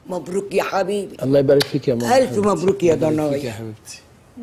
مبروك يا حبيبي الله يبارك فيك يا ماما ألف حبيبتي. مبروك يا الله يبارك ضنايا. فيك يا حبيبتي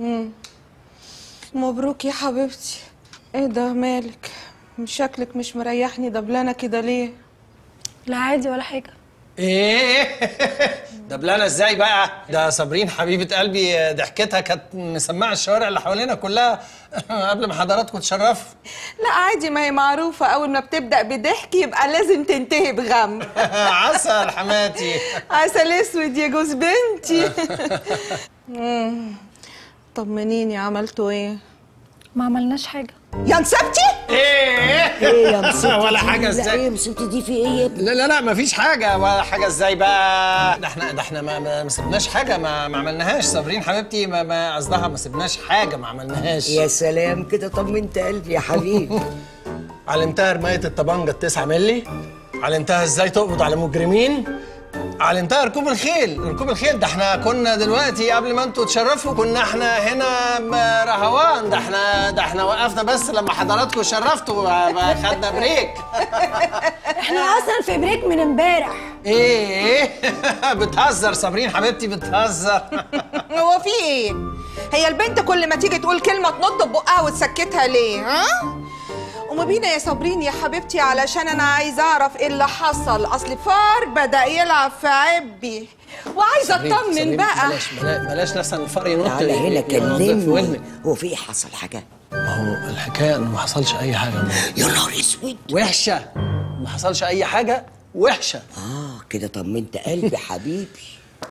مبروك يا حبيبتي ايه ده مالك مش شكلك مش مريحني دبلانه كده ليه لا عادي ولا حاجة ايه دبلانه ازاي بقى ده صابرين حبيبه قلبي ضحكتها كانت مسمعه الشوارع اللي حوالينا كلها قبل ما حضراتكم تشرفوا لا عادي ما هي معروفه اول ما بتبدا بضحك يبقى لازم تنتهي بغم عسل حماتي عسل اسود يا جوز بنتي مم. طمنيني عملتوا ايه ما عملناش حاجة يا نسبتي ايه ايه يا مصيبتي ولا دي؟ حاجه لا ازاي ايه مصيبتي دي في ايه يا ابني لا لا لا مفيش حاجة ولا حاجة ازاي بقى ده احنا ده احنا ما, ما, ما سبناش حاجة ما, ما عملناهاش صابرين حبيبتي ما ما قصدها ما سبناش حاجة ما عملناهاش يا سلام كده طمنت قلبي يا حبيبي علمتها رماية الطبنجة التسعة ملي علمتها ازاي تقبض على مجرمين علمتها ركوب الخيل ركوب الخيل ده احنا كنا دلوقتي قبل ما انتوا تشرفوا كنا احنا هنا ب- رهوان ده احنا ده احنا وقفنا بس لما حضراتكم شرفتوا بقى خدنا بريك احنا اصلا في بريك من امبارح ايه بتهزر صابرين حبيبتي بتهزر هو في ايه هي البنت كل ما تيجي تقول كلمه تنط ببقها وتسكتها ليه ها وما بينا يا صابرين يا حبيبتي علشان انا عايزه اعرف ايه اللي حصل اصل فار بدا يلعب في عبي وعايزه اطمن صابرين، بقى بلاش بلاش, بلاش لسه الفار ينط تعالى هنا ينط في كلمني ودنك هو في ايه حصل حاجه ما هو الحكايه انه ما حصلش اي حاجه يا ماما. يا نهار اسود وحشه ما حصلش اي حاجه وحشه اه كده طمنت قلبي حبيبي